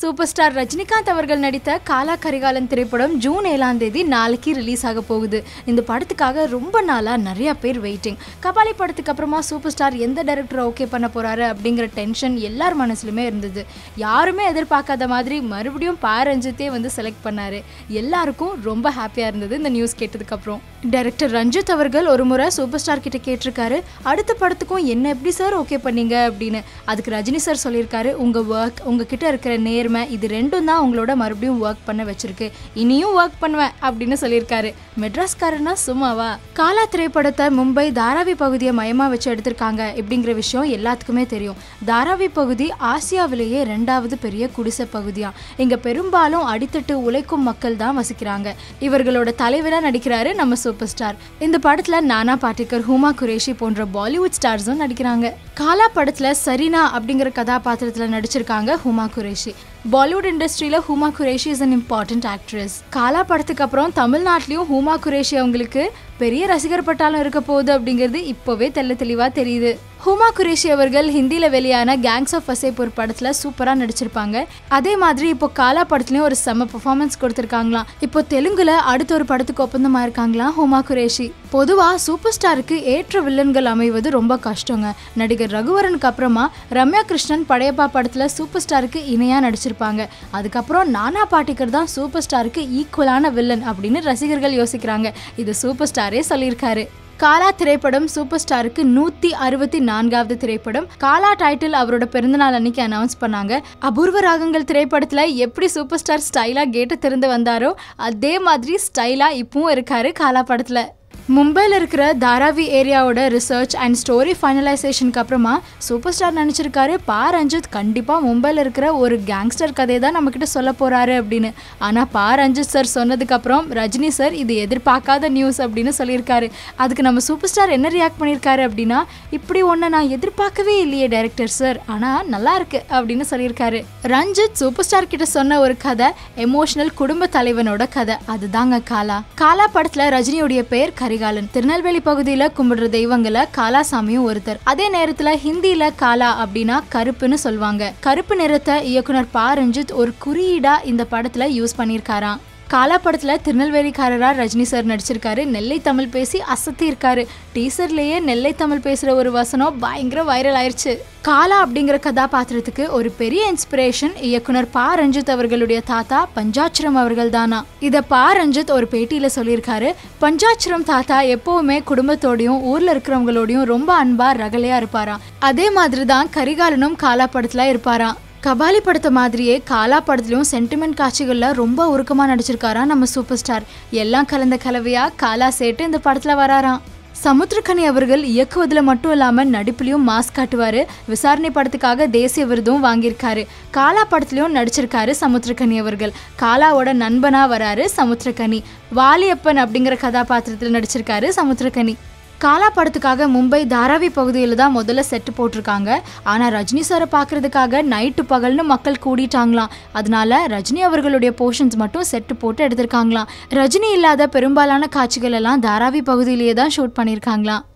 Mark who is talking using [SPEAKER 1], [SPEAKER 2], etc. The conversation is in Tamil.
[SPEAKER 1] சூப்பர் ஸ்டார் ரஜினிகாந்த் அவர்கள் நடித்த காலா கரிகாலன் திரைப்படம் ஜூன் ஏழாம் தேதி நாளைக்கு ரிலீஸ் ஆக போகுது இந்த படத்துக்காக ரொம்ப நாளாக நிறைய பேர் வெயிட்டிங் கபாலி படத்துக்கு அப்புறமா சூப்பர் ஸ்டார் எந்த டைரக்டரை ஓகே பண்ண போறாரு அப்படிங்கிற டென்ஷன் எல்லார் மனசுலையுமே இருந்தது யாருமே எதிர்பார்க்காத மாதிரி மறுபடியும் பா ரஞ்சித்தே வந்து செலக்ட் பண்ணாரு எல்லாருக்கும் ரொம்ப ஹாப்பியாக இருந்தது இந்த நியூஸ் கேட்டதுக்கப்புறம் டைரக்டர் ரஞ்சித் அவர்கள் ஒரு முறை சூப்பர் ஸ்டார் கிட்ட கேட்டிருக்காரு அடுத்த படத்துக்கும் என்ன எப்படி சார் ஓகே பண்ணீங்க அப்படின்னு அதுக்கு ரஜினி சார் சொல்லியிருக்காரு உங்கள் ஒர்க் உங்ககிட்ட இருக்கிற நேர்மை இது ரெண்டும் தான் உங்களோட மறுபடியும் ஒர்க் பண்ண வச்சிருக்கு இனியும் ஒர்க் பண்ணுவேன் அப்படின்னு சொல்லியிருக்காரு மெட்ராஸ்காரனா சும்மாவா காலா திரைப்படத்தை மும்பை தாராவி பகுதியை மையமாக வச்சு எடுத்திருக்காங்க இப்படிங்கிற விஷயம் எல்லாத்துக்குமே தெரியும் தாராவி பகுதி ஆசியாவிலேயே ரெண்டாவது பெரிய குடிசை பகுதியா இங்க பெரும்பாலும் அடித்தட்டு உழைக்கும் மக்கள் தான் வசிக்கிறாங்க இவர்களோட தலைவரா நடிக்கிறாரு நம்ம சூப்பர் ஸ்டார் இந்த படத்துல நானா பாட்டேக்கர் ஹுமா குரேஷி போன்ற பாலிவுட் ஸ்டார்ஸும் நடிக்கிறாங்க காலா படத்துல சரினா அப்படிங்கிற கதாபாத்திரத்துல நடிச்சிருக்காங்க ஹுமா குரேஷி பாலிவுட் இண்டஸ்ட்ரியில Huma Qureshi is an important actress Kaala படத்துக்கு அப்புறம் தமிழ்நாட்டிலையும் ஹுமா குரேஷி அவங்களுக்கு பெரிய ரசிகர் பட்டாளம் இருக்க போகுது அப்படிங்கிறது இப்போவே தெல்ல தெளிவா தெரியுது ஹுமா குரேஷி அவர்கள் ஹிந்தியில் வெளியான கேங்ஸ் ஆஃப் வசைப்பூர் படத்தில் சூப்பராக நடிச்சிருப்பாங்க அதே மாதிரி இப்போ காலா படத்துலையும் ஒரு செம்ம பெர்ஃபார்மன்ஸ் கொடுத்துருக்காங்களாம் இப்போ தெலுங்குல அடுத்த ஒரு படத்துக்கு ஒப்பந்தமாக இருக்காங்களாம் ஹுமா குரேஷி பொதுவாக சூப்பர் ஸ்டாருக்கு ஏற்ற வில்லன்கள் அமைவது ரொம்ப கஷ்டங்க நடிகர் ரகுவரனுக்கு அப்புறமா ரம்யா கிருஷ்ணன் படையப்பா படத்தில் சூப்பர் ஸ்டாருக்கு இணையாக நடிச்சிருப்பாங்க அதுக்கப்புறம் நானா பாட்டிக்கர் தான் சூப்பர் ஸ்டாருக்கு ஈக்குவலான வில்லன் அப்படின்னு ரசிகர்கள் யோசிக்கிறாங்க இது சூப்பர் ஸ்டாரே சொல்லியிருக்காரு காலா திரைப்படம் சூப்பர் ஸ்டாருக்கு நூத்தி அறுபத்தி நான்காவது திரைப்படம் காலா டைட்டில் அவரோட பிறந்தநாள் அன்னைக்கு அனௌன்ஸ் பண்ணாங்க அபூர்வ ராகங்கள் திரைப்படத்துல எப்படி சூப்பர் ஸ்டார் ஸ்டைலா கேட்டை திறந்து வந்தாரோ அதே மாதிரி ஸ்டைலா இப்பவும் இருக்காரு காலா படத்துல மும்பையில் இருக்கிற தாராவி ஏரியாவோட ரிசர்ச் அண்ட் ஸ்டோரி ஃபைனலைசேஷனுக்கு அப்புறமா சூப்பர் ஸ்டார் நினச்சிருக்காரு பா ரஞ்சித் கண்டிப்பாக மும்பையில் இருக்கிற ஒரு கேங்ஸ்டர் கதையை தான் நம்மக்கிட்ட சொல்ல போகிறாரு அப்படின்னு ஆனால் பா ரஞ்சித் சார் சொன்னதுக்கப்புறம் ரஜினி சார் இது எதிர்பார்க்காத நியூஸ் அப்படின்னு சொல்லியிருக்காரு அதுக்கு நம்ம சூப்பர் ஸ்டார் என்ன ரியாக்ட் பண்ணியிருக்காரு அப்படின்னா இப்படி ஒன்று நான் எதிர்பார்க்கவே இல்லையே டைரக்டர் சார் ஆனால் நல்லா இருக்கு அப்படின்னு சொல்லியிருக்காரு ரஞ்சித் சூப்பர் ஸ்டார் கிட்ட சொன்ன ஒரு கதை எமோஷனல் குடும்ப தலைவனோட கதை அதுதாங்க காலா காலா படத்தில் ரஜினியுடைய பேர் கரிகாலன் திருநெல்வேலி பகுதியில கும்பிடுற தெய்வங்கள காலாசாமியும் ஒருத்தர் அதே நேரத்துல ஹிந்தியில காலா அப்படின்னா கருப்புன்னு சொல்லுவாங்க கருப்பு நிறத்தை இயக்குனர் பா ரஞ்சித் ஒரு குறியீடா இந்த படத்துல யூஸ் பண்ணியிருக்காராம் காலா படத்துல திருநெல்வேலிக்காரரா ரஜினி சார் நடிச்சிருக்காரு நெல்லை தமிழ் பேசி அசத்தி இருக்காரு டீசர்லயே நெல்லை தமிழ் பேசுற ஒரு வசனம் பயங்கர வைரல் ஆயிருச்சு காலா அப்படிங்கிற கதாபாத்திரத்துக்கு ஒரு பெரிய இன்ஸ்பிரேஷன் இயக்குனர் பா ரஞ்சித் அவர்களுடைய தாத்தா பஞ்சாட்சரம் அவர்கள் தானா இத பா ரஞ்சித் ஒரு பேட்டியில சொல்லியிருக்காரு பஞ்சாட்சரம் தாத்தா எப்பவுமே குடும்பத்தோடையும் ஊர்ல இருக்கிறவங்களோடையும் ரொம்ப அன்பா ரகலையா இருப்பாராம் அதே மாதிரி தான் கரிகாலனும் காலா படத்துல இருப்பாராம் கபாலி படத்தை மாதிரியே காலா படத்துலையும் சென்டிமெண்ட் காட்சிகள்ல ரொம்ப உருக்கமா நடிச்சிருக்காரா நம்ம சூப்பர் ஸ்டார் எல்லாம் கலந்த கலவையா காலா சேட்டு இந்த படத்துல வராராம் சமுத்திரக்கனி அவர்கள் இயக்குவதில் மட்டும் இல்லாமல் நடிப்புலையும் மாஸ் காட்டுவார் விசாரணை படத்துக்காக தேசிய விருதும் வாங்கியிருக்காரு காலா படத்துலையும் நடிச்சிருக்காரு சமுத்திரக்கனி அவர்கள் காலாவோட நண்பனாக வராரு சமுத்திரக்கனி வாலியப்பன் அப்படிங்கிற கதாபாத்திரத்தில் நடிச்சிருக்காரு சமுத்திரக்கனி காலா படத்துக்காக மும்பை தாராவி பகுதியில் தான் முதல்ல செட்டு போட்டிருக்காங்க ஆனால் ரஜினி சாரை பார்க்கறதுக்காக நைட்டு பகல்னு மக்கள் கூடிட்டாங்களாம் அதனால ரஜினி அவர்களுடைய போர்ஷன்ஸ் மட்டும் செட்டு போட்டு எடுத்திருக்காங்களாம் ரஜினி இல்லாத பெரும்பாலான காட்சிகள் எல்லாம் தாராவி பகுதியிலேயே தான் ஷூட் பண்ணியிருக்காங்களாம்